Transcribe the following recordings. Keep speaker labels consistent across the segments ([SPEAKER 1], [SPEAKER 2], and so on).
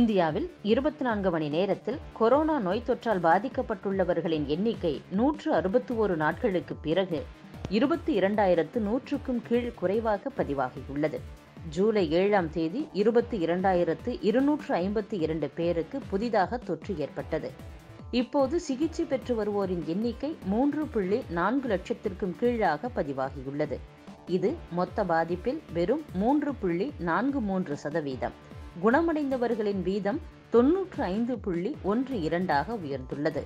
[SPEAKER 1] இந்தியாவில் இருபத்தி நான்கு மணி நேரத்தில் கொரோனா நோய் தொற்றால் பாதிக்கப்பட்டுள்ளவர்களின் எண்ணிக்கை நூற்று அறுபத்தி ஒரு நாட்களுக்கு பிறகு இருபத்தி இரண்டாயிரத்து நூற்றுக்கும் கீழ் குறைவாக பதிவாகியுள்ளது ஜூலை ஏழாம் தேதி இருபத்தி இரண்டாயிரத்து இருநூற்று ஐம்பத்தி இரண்டு பேருக்கு புதிதாக தொற்று ஏற்பட்டது இப்போது சிகிச்சை பெற்று வருவோரின் எண்ணிக்கை மூன்று புள்ளி நான்கு லட்சத்திற்கும் கீழாக பதிவாகியுள்ளது இது மொத்த பாதிப்பில் வெறும் மூன்று புள்ளி நான்கு மூன்று சதவீதம் குணமடைந்தவர்களின் வீதம் தொன்னூற்று ஐந்து புள்ளி ஒன்று இரண்டாக உயர்ந்துள்ளது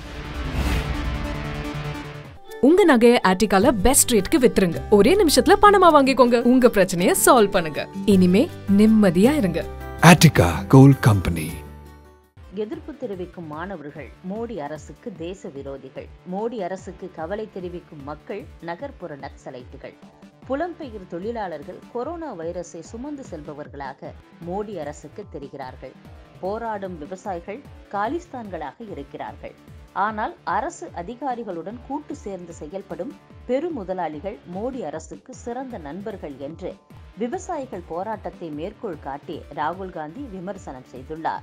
[SPEAKER 2] உங்க நகைய ஆர்டிகால பெஸ்ட் ரேட்க்கு வித்துருங்க ஒரே நிமிஷத்துல பணமா வாங்கிக்கோங்க உங்க பிரச்சனைய சால்வ் பண்ணுங்க இனிமே நிம்மதியா இருங்க
[SPEAKER 3] Attica Gold Company.
[SPEAKER 1] எதிர்ப்பு தெரிவிக்கும் மாணவர்கள் மோடி அரசுக்கு தேச விரோதிகள் மோடி அரசுக்கு கவலை தெரிவிக்கும் மக்கள் நகர்ப்புற நக்சலைட்டுகள் புலம்பெயர் தொழிலாளர்கள் கொரோனா வைரஸை சுமந்து செல்பவர்களாக மோடி அரசுக்கு தெரிகிறார்கள் போராடும் விவசாயிகள் காலிஸ்தான்களாக இருக்கிறார்கள் ஆனால் அரசு அதிகாரிகளுடன் கூட்டு சேர்ந்து செயல்படும் பெருமுதலாளிகள் மோடி அரசுக்கு சிறந்த நண்பர்கள் என்று விவசாயிகள் போராட்டத்தை மேற்கோள் காட்டி ராகுல் காந்தி விமர்சனம் செய்துள்ளார்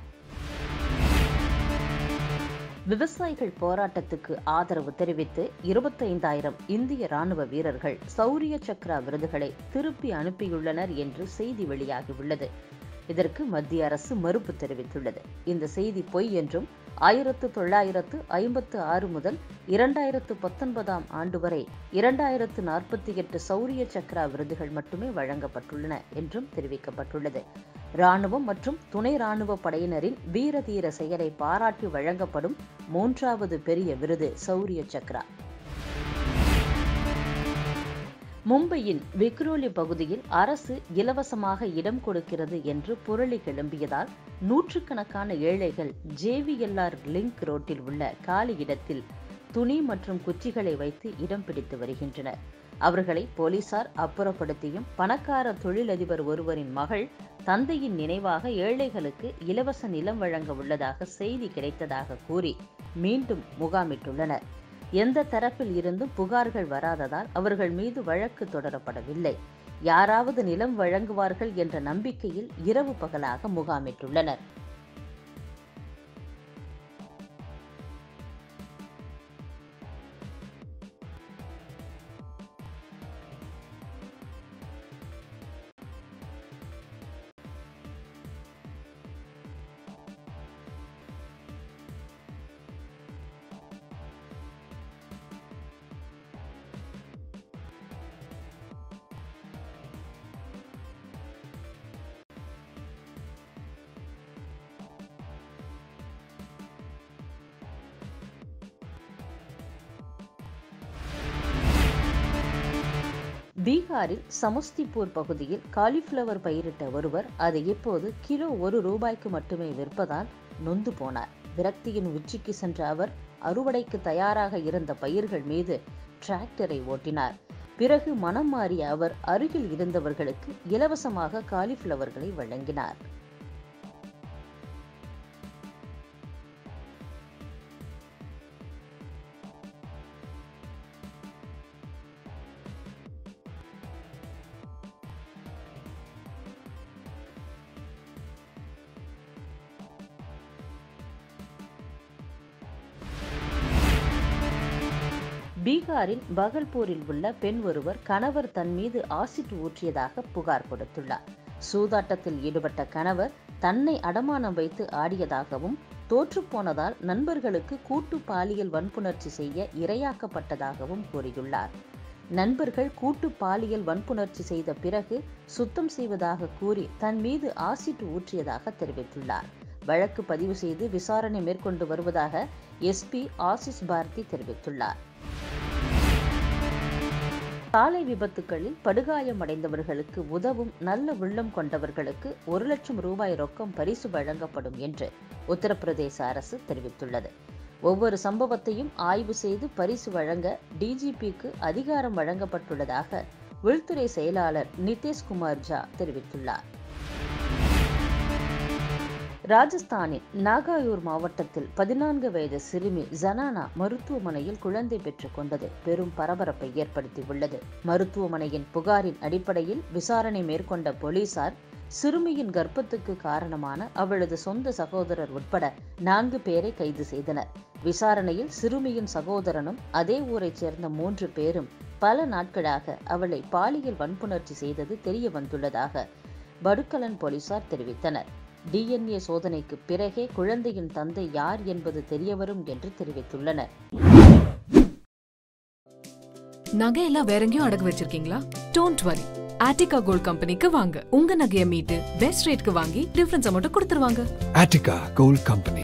[SPEAKER 1] விவசாயிகள் போராட்டத்துக்கு ஆதரவு தெரிவித்து இருபத்தைந்தாயிரம் இந்திய ராணுவ வீரர்கள் சௌரிய சக்ரா விருதுகளை திருப்பி அனுப்பியுள்ளனர் என்று செய்தி வெளியாகியுள்ளது இதற்கு மத்திய அரசு மறுப்பு தெரிவித்துள்ளது இந்த செய்தி பொய் என்றும் ஆயிரத்து தொள்ளாயிரத்து ஐம்பத்து ஆறு முதல் இரண்டாயிரத்து பத்தொன்பதாம் ஆண்டு வரை இரண்டாயிரத்து நாற்பத்தி எட்டு சௌரிய சக்ரா விருதுகள் மட்டுமே வழங்கப்பட்டுள்ளன என்றும் தெரிவிக்கப்பட்டுள்ளது ராணுவம் மற்றும் துணை ராணுவ படையினரின் வீரதீர செயலை பாராட்டி வழங்கப்படும் மூன்றாவது பெரிய விருது சௌரிய சக்ரா மும்பையின் விக்ரோலி பகுதியில் அரசு இலவசமாக இடம் கொடுக்கிறது என்று புரளி கிளம்பியதால் நூற்றுக்கணக்கான ஏழைகள் ஜேவிஎல்ஆர் லிங்க் ரோட்டில் உள்ள காலி இடத்தில் துணி மற்றும் குச்சிகளை வைத்து இடம் பிடித்து வருகின்றனர் அவர்களை போலீசார் அப்புறப்படுத்தியும் பணக்கார தொழிலதிபர் ஒருவரின் மகள் தந்தையின் நினைவாக ஏழைகளுக்கு இலவச நிலம் வழங்க உள்ளதாக செய்தி கிடைத்ததாக கூறி மீண்டும் முகாமிட்டுள்ளனர் எந்த தரப்பில் இருந்தும் புகார்கள் வராததால் அவர்கள் மீது வழக்கு தொடரப்படவில்லை யாராவது நிலம் வழங்குவார்கள் என்ற நம்பிக்கையில் இரவு பகலாக முகாமிட்டுள்ளனர் பீகாரில் சமஸ்திபூர் பகுதியில் காலிஃப்ளவர் பயிரிட்ட ஒருவர் அதை இப்போது கிலோ ஒரு ரூபாய்க்கு மட்டுமே விற்பதால் நொந்து போனார் விரக்தியின் உச்சிக்கு சென்ற அவர் அறுவடைக்கு தயாராக இருந்த பயிர்கள் மீது டிராக்டரை ஓட்டினார் பிறகு மனம் மாறிய அவர் அருகில் இருந்தவர்களுக்கு இலவசமாக காலிஃப்ளவர்களை வழங்கினார் பீகாரின் பகல்பூரில் உள்ள பெண் ஒருவர் கணவர் தன் மீது ஆசிட் ஊற்றியதாக புகார் கொடுத்துள்ளார் சூதாட்டத்தில் ஈடுபட்ட கணவர் தன்னை அடமானம் வைத்து ஆடியதாகவும் தோற்றுப்போனதால் நண்பர்களுக்கு கூட்டு பாலியல் வன்புணர்ச்சி செய்ய இரையாக்கப்பட்டதாகவும் கூறியுள்ளார் நண்பர்கள் கூட்டு பாலியல் வன்புணர்ச்சி செய்த பிறகு சுத்தம் செய்வதாக கூறி தன் மீது ஆசிட் ஊற்றியதாக தெரிவித்துள்ளார் வழக்கு பதிவு செய்து விசாரணை மேற்கொண்டு வருவதாக எஸ்பி ஆசிஸ் பாரதி தெரிவித்துள்ளார் சாலை விபத்துகளில் படுகாயமடைந்தவர்களுக்கு உதவும் நல்ல உள்ளம் கொண்டவர்களுக்கு ஒரு லட்சம் ரூபாய் ரொக்கம் பரிசு வழங்கப்படும் என்று உத்தரப்பிரதேச அரசு தெரிவித்துள்ளது ஒவ்வொரு சம்பவத்தையும் ஆய்வு செய்து பரிசு வழங்க டிஜிபிக்கு அதிகாரம் வழங்கப்பட்டுள்ளதாக உள்துறை செயலாளர் நிதேஷ்குமார் ஜா தெரிவித்துள்ளார் ராஜஸ்தானின் நாகாயூர் மாவட்டத்தில் பதினான்கு வயது சிறுமி ஜனானா மருத்துவமனையில் குழந்தை பெற்றுக் கொண்டது பெரும் பரபரப்பை ஏற்படுத்தியுள்ளது மருத்துவமனையின் புகாரின் அடிப்படையில் விசாரணை மேற்கொண்ட போலீசார் சிறுமியின் கர்ப்பத்துக்கு காரணமான அவளது சொந்த சகோதரர் உட்பட நான்கு பேரை கைது செய்தனர் விசாரணையில் சிறுமியின் சகோதரனும் அதே ஊரைச் சேர்ந்த மூன்று பேரும் பல நாட்களாக அவளை பாலியல் வன்புணர்ச்சி செய்தது தெரிய வந்துள்ளதாக படுக்கலன் போலீசார் தெரிவித்தனர் டிஎன்ஏ சோதனைக்கு பிறகே குழந்தையின் தந்தை யார் என்பது தெரியவரும் என்று தெரிவித்துள்ளனர்
[SPEAKER 2] நகையெல்லாம் வேற எங்கேயும் அடகு வச்சிருக்கீங்களா டோன்ட் வரி ஆட்டிகா கோல்ட் கம்பெனிக்கு வாங்க உங்க நகையை மீட்டு பெஸ்ட் ரேட்க்கு வாங்கி டிஃபரன்ஸை மட்டும் கொடுத்துருவாங்க
[SPEAKER 3] Attica Gold Company.